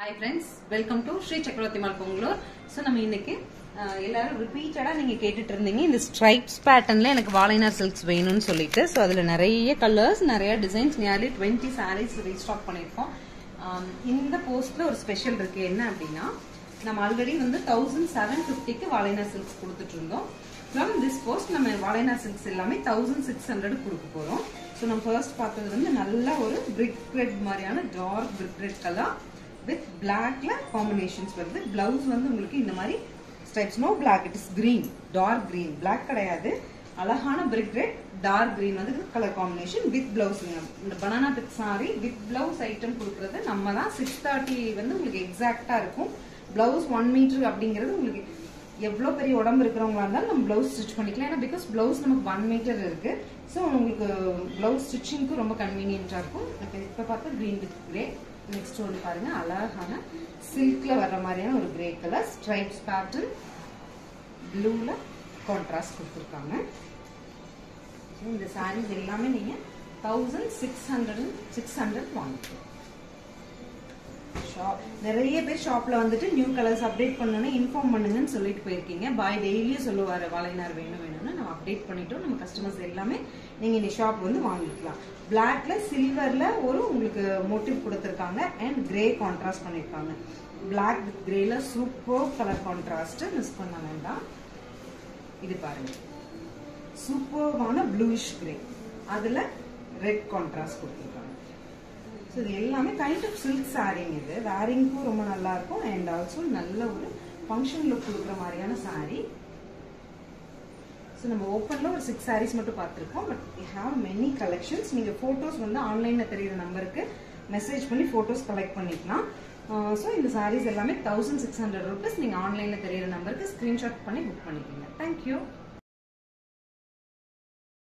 hi friends welcome to Sri Chakravarthy mall Pongalur so நம்ம இன்னைக்கு அஹ், எல்லாரும் ரிப்பீட்டடா நீங்க கேட்டுட்டு இருந்தீங்க இந்த ஸ்ட்ரைப்ஸ் பேட்டர்ன்ல எனக்கு வாழைநார் சில்க்ஸ் வேணும்னு சொல்லிட்டு ஸோ அதுல நிறைய கலர்ஸ் நிறைய designs nearly twenty saris restock பண்ணியிருக்கோம் ஆம், இந்த போஸ்ட்ல ஒரு ஸ்பெஷல் இருக்கு என்ன அப்படின்னா நம்ம ஆல்ரெடி வந்து தௌசண்ட் செவன் ஃபிஃப்டிக்கு வாழைநார் சில்க்ஸ் கொடுத்துட்டு இருந்தோம் ஃப்ரம் திஸ் போஸ்ட் நம்ம வாழைநார் சில்க்ஸ் எல்லாமே தௌசண்ட் சிக்ஸ் ஹண்ட்ரட் கொடுக்க போறோம் ஸோ நம்ம ஃபர்ஸ்ட் பார்த்தது வந்து நல்ல ஒரு பிரிக் ரெட் மாதிரியான dark brick red colour with பிளாக்ல காம்பினேஷன்ஸ் வருது பிளவுஸ் வந்து உங்களுக்கு இந்த மாதிரி stripes no black it is green dark green black கிடையாது அழகான பிரிக் ரெட் டார்க் கிரீன் வந்து கலர் காம்பினேஷன் வித் பிளவுஸுங்க இந்த பனானா பிக் சாரி வித் பிளவுஸ் ஐட்டம் கொடுக்குறது நம்ம தான் சிக்ஸ் தேர்ட்டி வந்து உங்களுக்கு எக்ஸாக்டா இருக்கும் பிளவுஸ் ஒன் மீட்டர் அப்படிங்கிறது உங்களுக்கு எவ்வளோ பெரிய உடம்பு இருக்கிறவங்களா இருந்தாலும் நம்ம பிளவுஸ் ஸ்டிச் பண்ணிக்கலாம் ஏன்னா பிகாஸ் பிளவுஸ் நமக்கு ஒன் மீட்டர் இருக்கு ஸோ உங்களுக்கு பிளவுஸ் ஸ்டிச்சிங்க்கு ரொம்ப கன்வீனியன்ட்டாக இருக்கும் இப்போ இப்போ பார்த்தா க்ரீன் வித் கிரே நெக்ஸ்ட் ஒன்று பாருங்க அழகான சில்க்ல வர்ற மாதிரியான ஒரு கிரே கலர் ஸ்ட்ரைப்ஸ் பேட்டர்ன் ப்ளூல கான்ட்ராஸ்ட் கொடுத்துருக்காங்க So, இந்த சாரீஸ் எல்லாமே நீங்க thousand six hundred six hundred வாங்கிக்கலாம் ஷாப் நிறைய பேர் ஷாப்ல வந்துட்டு நியூ கலர்ஸ் அப்டேட் பண்ணணும்னு இன்ஃபார்ம் பண்ணுங்கன்னு சொல்லிட்டு போயிருக்கீங்க பாய் டெய்லியும் சொல்லுவாரு வாழைநார் வேணும் வேணும்னு நம்ம அப்டேட் பண்ணிட்டோம் நம்ம கஸ்டமர்ஸ் எல்லாமே நீங்க இந்த ஷாப் வந்து வாங்கிக்கலாம் பிளாக்ல சில்வர்ல ஒரு உங்களுக்கு மோட்டிவ் கொடுத்துருக்காங்க அண்ட் கிரே கான்ட்ராஸ்ட் பண்ணிருக்காங்க பிளாக் வித் கிரேல சூப்பர் கலர் கான்ட்ராஸ்ட் மிஸ் பண்ண வேண்டாம் இது பாருங்க சூப்பர்வான ப்ளூயிஷ் கிரே அதுல ரெட் கான்ட்ராஸ்ட் கொடுத்துருக்காங்க ஸோ இது எல்லாமே கைண்ட் ஆஃப் சில்க் சாரீங்க இது வேரிங்க்கும் ரொம்ப நல்லா இருக்கும் அண்ட் ஆல்சோ நல்ல ஒரு ஃபங்க்ஷன் லுக் கொடுக்குற மாதிரியான saree ஸோ நம்ம ஓப்பனில் ஒரு சிக்ஸ் சாரீஸ் மட்டும் பார்த்துருக்கோம் but we have many collections நீங்கள் ஃபோட்டோஸ் வந்து ஆன்லைனில் தெரியுற நம்பருக்கு மெசேஜ் பண்ணி ஃபோட்டோஸ் கலெக்ட் பண்ணிக்கலாம் ஸோ இந்த சாரீஸ் எல்லாமே தௌசண்ட் சிக்ஸ் ஹண்ட்ரட் ருபீஸ் நீங்கள் ஆன்லைனில் தெரியுற நம்பருக்கு ஸ்க்ரீன்ஷாட் பண்ணி புக் பண்ணிக்கோங்க தேங்க்யூ